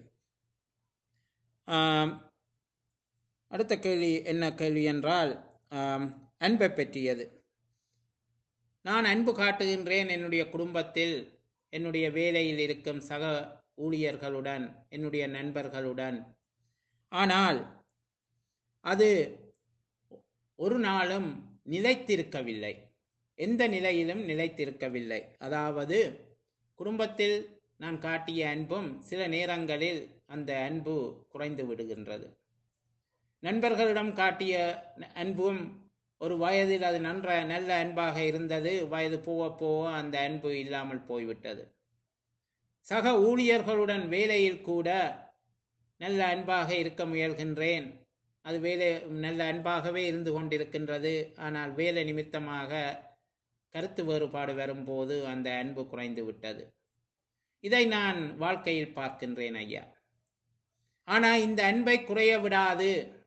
ஆம், அடுத்த கேள்வி என்ன கேள்வி என்றால் ஆம், அன்பை பற்றியது நான் அன்பு காட்டுகின்றேன் என்னுடைய குடும்பத்தில் என்னுடைய வேலையில் இருக்கும் சக ஊழியர்களுடன் என்னுடைய நண்பர்களுடன் ஆனால் அது ஒரு நாளும் நிலைத்திருக்கவில்லை எந்த நிலையிலும் நிலைத்திருக்கவில்லை அதாவது குடும்பத்தில் நான் காட்டிய அன்பும் சில நேரங்களில் அந்த அன்பு குறைந்து விடுகின்றது நண்பர்களிடம் காட்டிய அன்பும் ஒரு வயதில் அது நன்ற நல்ல அன்பாக இருந்தது வயது போக போக அந்த அன்பு இல்லாமல் போய்விட்டது சக ஊழியர்களுடன் வேலையில் கூட நல்ல அன்பாக இருக்க முயல்கின்றேன் அது வேலை நல்ல அன்பாகவே இருந்து கொண்டிருக்கின்றது ஆனால் வேலை நிமித்தமாக கருத்து வேறுபாடு வரும்போது அந்த அன்பு குறைந்து விட்டது இதை நான் வாழ்க்கையில் பார்க்கின்றேன் ஐயா ஆனால் இந்த அன்பை குறைய விடாது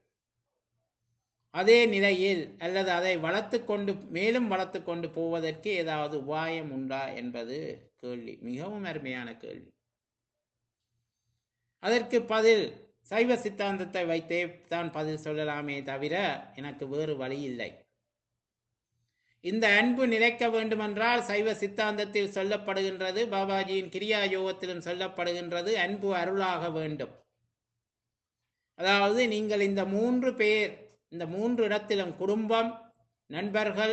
அதே நிலையில் அல்லது அதை வளர்த்து கொண்டு மேலும் வளர்த்து கொண்டு போவதற்கு ஏதாவது உபாயம் உண்டா என்பது கேள்வி மிகவும் அருமையான கேள்வி அதற்கு பதில் சைவ சித்தாந்தத்தை வைத்தே தான் பதில் சொல்லலாமே தவிர எனக்கு வேறு வழி இல்லை இந்த அன்பு நிலைக்க வேண்டுமென்றால் சைவ சித்தாந்தத்தில் சொல்லப்படுகின்றது பாபாஜியின் கிரியா யோகத்திலும் சொல்லப்படுகின்றது அன்பு அருளாக வேண்டும் அதாவது நீங்கள் இந்த மூன்று பேர் இந்த மூன்று இடத்திலும் குடும்பம் நண்பர்கள்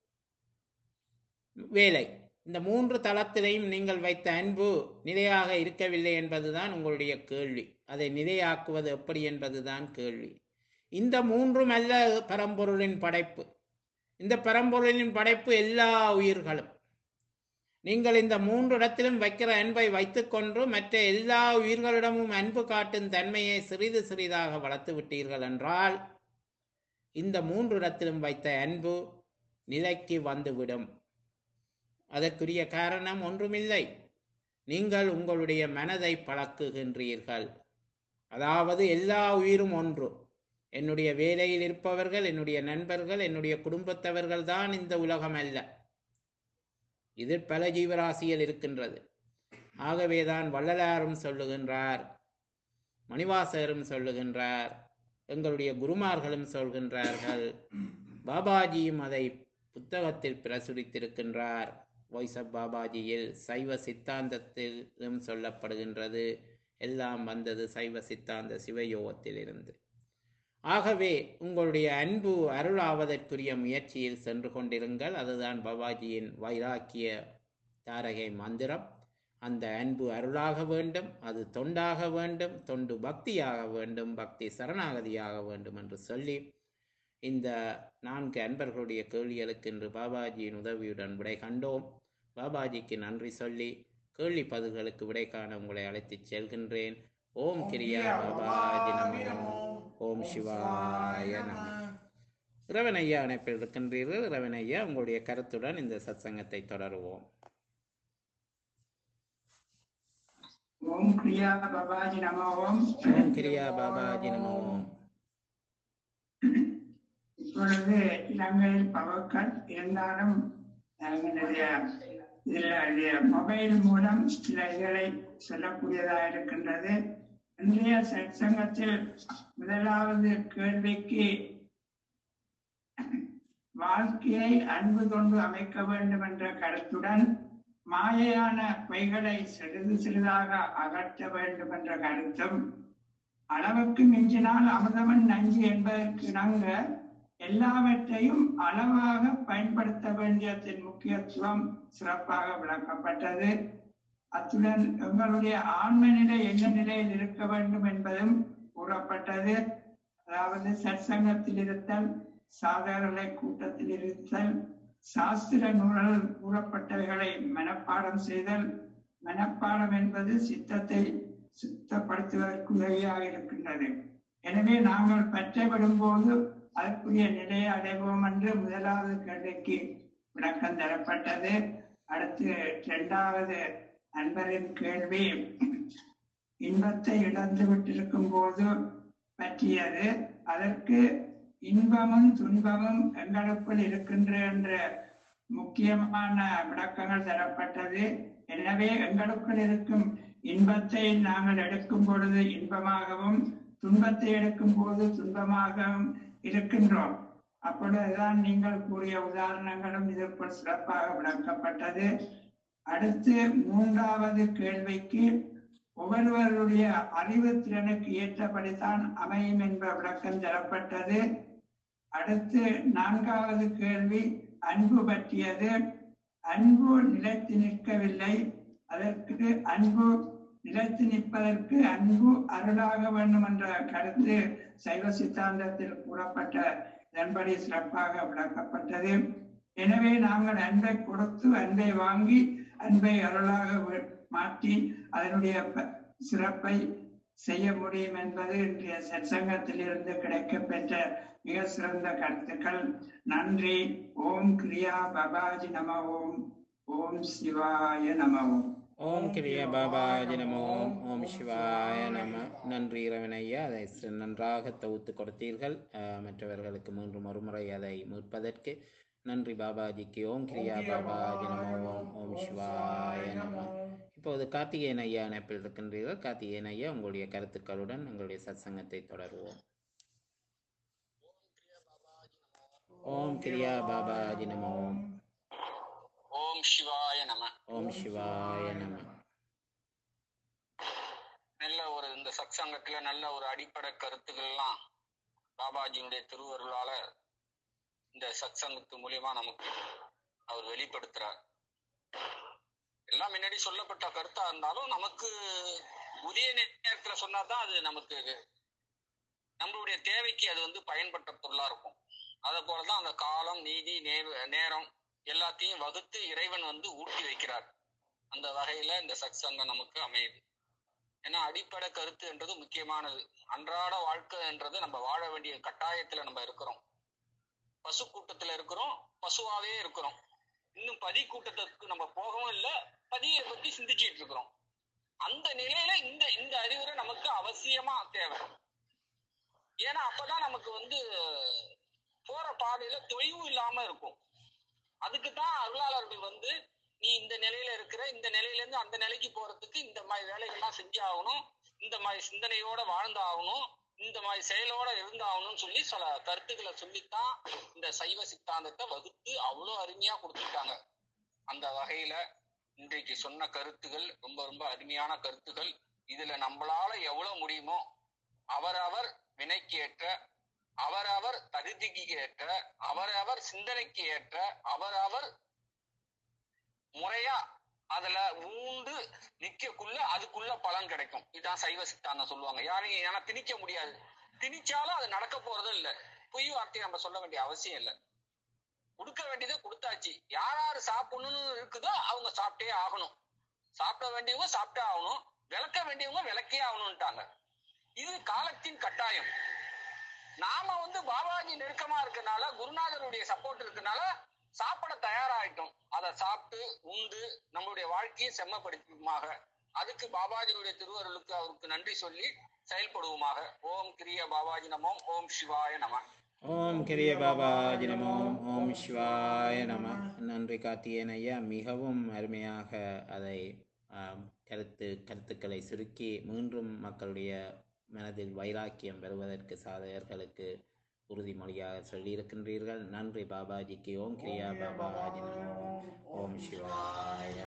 வேலை இந்த மூன்று தளத்திலையும் நீங்கள் வைத்த அன்பு நிலையாக இருக்கவில்லை என்பதுதான் உங்களுடைய கேள்வி அதை நிலையாக்குவது எப்படி என்பதுதான் கேள்வி இந்த மூன்றும் அல்ல பரம்பொருளின் படைப்பு இந்த பரம்பொருளின் படைப்பு எல்லா உயிர்களும் நீங்கள் இந்த மூன்று இடத்திலும் வைக்கிற அன்பை வைத்துக்கொண்டு மற்ற எல்லா உயிர்களிடமும் அன்பு காட்டும் தன்மையை சிறிது சிறிதாக வளர்த்து விட்டீர்கள் என்றால் இந்த மூன்று இடத்திலும் வைத்த அன்பு நிலைக்கு வந்துவிடும் அதற்குரிய காரணம் ஒன்றுமில்லை நீங்கள் உங்களுடைய மனதை பழக்குகின்றீர்கள் அதாவது எல்லா உயிரும் ஒன்று என்னுடைய வேலையில் இருப்பவர்கள் என்னுடைய நண்பர்கள் என்னுடைய குடும்பத்தவர்கள் தான் இந்த உலகம் அல்ல இது பல ஜீவராசியில் இருக்கின்றது ஆகவேதான் வள்ளலாரும் சொல்லுகின்றார் மணிவாசகரும் சொல்லுகின்றார் எங்களுடைய குருமார்களும் சொல்கின்றார்கள் பாபாஜியும் அதை புத்தகத்தில் பிரசுரித்திருக்கின்றார் வாய்ஸ் ஆஃப் பாபாஜியில் சைவ சித்தாந்தத்திலும் சொல்லப்படுகின்றது எல்லாம் வந்தது சைவ சித்தாந்த சிவயோகத்திலிருந்து ஆகவே உங்களுடைய அன்பு அருளாவதற்குரிய முயற்சியில் சென்று கொண்டிருங்கள் அதுதான் பாபாஜியின் வைராக்கிய தாரகை மந்திரம் அந்த அன்பு அருளாக வேண்டும் அது தொண்டாக வேண்டும் தொண்டு பக்தியாக வேண்டும் பக்தி சரணாகதியாக வேண்டும் என்று சொல்லி இந்த நான்கு அன்பர்களுடைய கேள்விகளுக்கு இன்று பாபாஜியின் உதவியுடன் விடை கண்டோம் பாபாஜிக்கு நன்றி சொல்லி கேள்வி பதில்களுக்கு விடை காண உங்களை அழைத்துச் செல்கின்றேன் ஓம் கிரியா பாபாஜி நமோ ஓம் சிவாய நம இரவன் ஐயா அணைப்பில் இருக்கின்றீர்கள் இரவன் ஐயா உங்களுடைய கருத்துடன் இந்த சத்சங்கத்தை தொடருவோம் ஓம் கிரியா பாபாஜி நம ஓம் ஓம் கிரியா பாபாஜி நமோ ஓம் இப்பொழுது இலங்கையில் பவர் இருந்தாலும் எங்களுடைய இதனுடைய மொபைல் மூலம் சில இதுகளை சொல்லக்கூடியதாக இருக்கின்றது இன்றைய சத்சங்கத்தில் முதலாவது கேள்விக்கு வாழ்க்கையை அன்பு கொண்டு அமைக்க வேண்டும் என்ற கருத்துடன் மாயையான பொய்களை சிறிது சிறிதாக அகற்ற வேண்டும் என்ற கருத்தும் அளவுக்கு மிஞ்சினால் அமிர்தமன் நஞ்சு என்பதற்கு இணங்க எல்லாவற்றையும் அளவாக பயன்படுத்த வேண்டியதன் முக்கியத்துவம் சிறப்பாக விளக்கப்பட்டது அத்துடன் எங்களுடைய ஆன்ம நிலை என்ன நிலையில் இருக்க வேண்டும் என்பதும் கூறப்பட்டது அதாவது சற்சங்கத்தில் இருத்தல் சாதாரண கூட்டத்தில் இருத்தல் சாஸ்திர நூல்கள் கூறப்பட்டவைகளை மனப்பாடம் செய்தல் மனப்பாடம் என்பது சித்தத்தை சுத்தப்படுத்துவதற்கு உதவியாக இருக்கின்றது எனவே நாங்கள் பற்றப்படும் போது அதற்குரிய நிலையை அடைவோம் என்று முதலாவது கேள்விக்கு விளக்கம் தரப்பட்டது அடுத்து இரண்டாவது அன்பரின் கேள்வி இன்பத்தை இழந்து விட்டிருக்கும் போது பற்றியது அதற்கு இன்பமும் துன்பமும் எங்களுக்குள் இருக்கின்ற என்ற முக்கியமான விளக்கங்கள் தரப்பட்டது எனவே எங்களுக்குள் இருக்கும் இன்பத்தை நாங்கள் எடுக்கும் பொழுது இன்பமாகவும் துன்பத்தை எடுக்கும் போது துன்பமாகவும் இருக்கின்றோம் அப்பொழுதுதான் நீங்கள் கூறிய உதாரணங்களும் இதற்குள் சிறப்பாக விளக்கப்பட்டது அடுத்து மூன்றாவது கேள்விக்கு ஒவ்வொருவருடைய அறிவு திறனுக்கு ஏற்றபடிதான் அமையும் என்ற விளக்கம் தரப்பட்டது அடுத்து நான்காவது கேள்வி அன்பு பற்றியது அன்பு நிலைத்து நிற்கவில்லை அதற்கு அன்பு நிலைத்து நிற்பதற்கு அன்பு அருளாக வேண்டும் என்ற கருத்து சைவ சித்தாந்தத்தில் கூறப்பட்ட இதன்படி சிறப்பாக விளக்கப்பட்டது எனவே நாங்கள் அன்பை கொடுத்து அன்பை வாங்கி அன்பை அருளாக வி- மாற்றி அதனுடைய ப- சிறப்பை செய்ய முடியும் என்பது இன்றைய சற்சங்கத்தில் இருந்து கிடைக்கப்பெற்ற மிக சிறந்த கருத்துக்கள் நன்றி ஓம் கிரியா பாபாஜி நம ஓம் ஓம் சிவாய நம ஓம் ஓம் கிரிய பாபாஜி நமோ ஓம் ஓம் சிவாய நம நன்றி இரவனையா அதை சி- நன்றாக தொகுத்து கொடுத்தீர்கள் அஹ், மற்றவர்களுக்கு மூன்று மறுமுறை அதை மீட்பதற்கு நன்றி பாபாஜிக்கு ஓம் கிரியா பாபாஜி நமோ ஓம் ஓம் சிவாய நம இப்போது கார்த்திகேயன் ஐயா இணைப்பில் இருக்கின்றீர்கள் கார்த்திகேயன் ஐயா உங்களுடைய கருத்துக்களுடன் உங்களுடைய சத்சங்கத்தை தொடருவோம் ஓம் கிரியா பாபாஜி நமோ ஓம் ஓம் சிவாய நம ஓம் சிவாய நம நல்ல ஒரு இந்த சத்சங்கத்துல நல்ல ஒரு அடிப்படை கருத்துக்கள்லாம் பாபாஜியுடைய திருவருளால இந்த சத்சங்கத்து மூலியமா நமக்கு அவர் வெளிப்படுத்துறார் எல்லாம் முன்னாடி சொல்லப்பட்ட கருத்தா இருந்தாலும் நமக்கு உதய நேரத்துல சொன்னாதான் அது நமக்கு நம்மளுடைய தேவைக்கு அது வந்து பயன்பட்ட பொருளா இருக்கும் அதே போலதான் அந்த காலம் நீதி நே- நேரம் எல்லாத்தையும் வகுத்து இறைவன் வந்து ஊட்டி வைக்கிறார் அந்த வகையில இந்த சத்சங்கம் நமக்கு அமையுது ஏன்னா அடிப்படை கருத்து என்றது முக்கியமானது அன்றாட வாழ்க்கை என்றது நம்ம வாழ வேண்டிய கட்டாயத்துல நம்ம இருக்கிறோம் பசு கூட்டத்துல இருக்கிறோம் பசுவாவே இருக்கிறோம் இன்னும் பதி கூட்டத்துக்கு நம்ம போகவும் இல்லை பதியை பத்தி சிந்திச்சிட்டு இருக்கிறோம் அந்த நிலையில இந்த இந்த அறிவுரை நமக்கு அவசியமா தேவை ஏன்னா அப்பதான் நமக்கு வந்து போற பாதையில தொய்வு இல்லாம இருக்கும் அதுக்கு தான் அருளாளர்கள் வந்து நீ இந்த நிலையில இருக்கிற இந்த நிலையில இருந்து அந்த நிலைக்கு போறதுக்கு இந்த மாதிரி வேலைகள்லாம் செஞ்சு ஆகணும் இந்த மாதிரி சிந்தனையோட வாழ்ந்தாகணும் இந்த மாதிரி செயலோட இருந்தாகணும்னு சொல்லி சில கருத்துக்களை சொல்லித்தான் இந்த சைவ சித்தாந்தத்தை வகுத்து அவ்வளோ அருமையா கொடுத்துருக்காங்க அந்த வகையில இன்றைக்கு சொன்ன கருத்துகள் ரொம்ப ரொம்ப அருமையான கருத்துகள் இதுல நம்மளால எவ்வளவு முடியுமோ அவரவர் வினைக்கு ஏற்ற அவரவர் தகுதிக்கு ஏற்ற அவரவர் சிந்தனைக்கு ஏற்ற அவரவர் முறையா அதுல ஊண்டு நிக்கக்குள்ள அதுக்குள்ள பலன் கிடைக்கும் இதான் சைவ சித்தாந்தம் சொல்லுவாங்க யாரையும் ஏன்னா திணிக்க முடியாது திணிச்சாலும் அது நடக்க போறதும் இல்ல பொய் வார்த்தையை நம்ம சொல்ல வேண்டிய அவசியம் இல்ல கொடுக்க வேண்டியதை கொடுத்தாச்சு யார் யாரு சாப்பிடணும்னு இருக்குதோ அவங்க சாப்பிட்டே ஆகணும் சாப்பிட வேண்டியவங்க சாப்பிட்டே ஆகணும் விளக்க வேண்டியவங்க விளக்கே ஆகணும்ட்டாங்க இது காலத்தின் கட்டாயம் நாம வந்து பாபாஜி நெருக்கமா இருக்கனால குருநாதருடைய சப்போர்ட் இருக்கனால சாப்பிட தயாராயிட்டோம் அதை சாப்பிட்டு உண்டு நம்மளுடைய வாழ்க்கையை செம்மப்படுத்துமாக அதுக்கு பாபாஜியுடைய திருவருளுக்கு அவருக்கு நன்றி சொல்லி செயல்படுவோமாக ஓம் கிரிய பாபாஜி நமோம் ஓம் சிவாய நம ஓம் கிரிய பாபாஜி நமோ ஓம் சிவாய நம நன்றி கார்த்திகேயன் ஐயா மிகவும் அருமையாக அதை ஆம், கருத்து கருத்துக்களை சுருக்கி மீண்டும் மக்களுடைய மனதில் வைராக்கியம் பெறுவதற்கு சாதகர்களுக்கு உறுதிமொழியாக சொல்லியிருக்கின்றீர்கள் நன்றி பாபாஜிக்கு ஓம் கிரியா பாபாஜி நமோ ஓம் சிவாய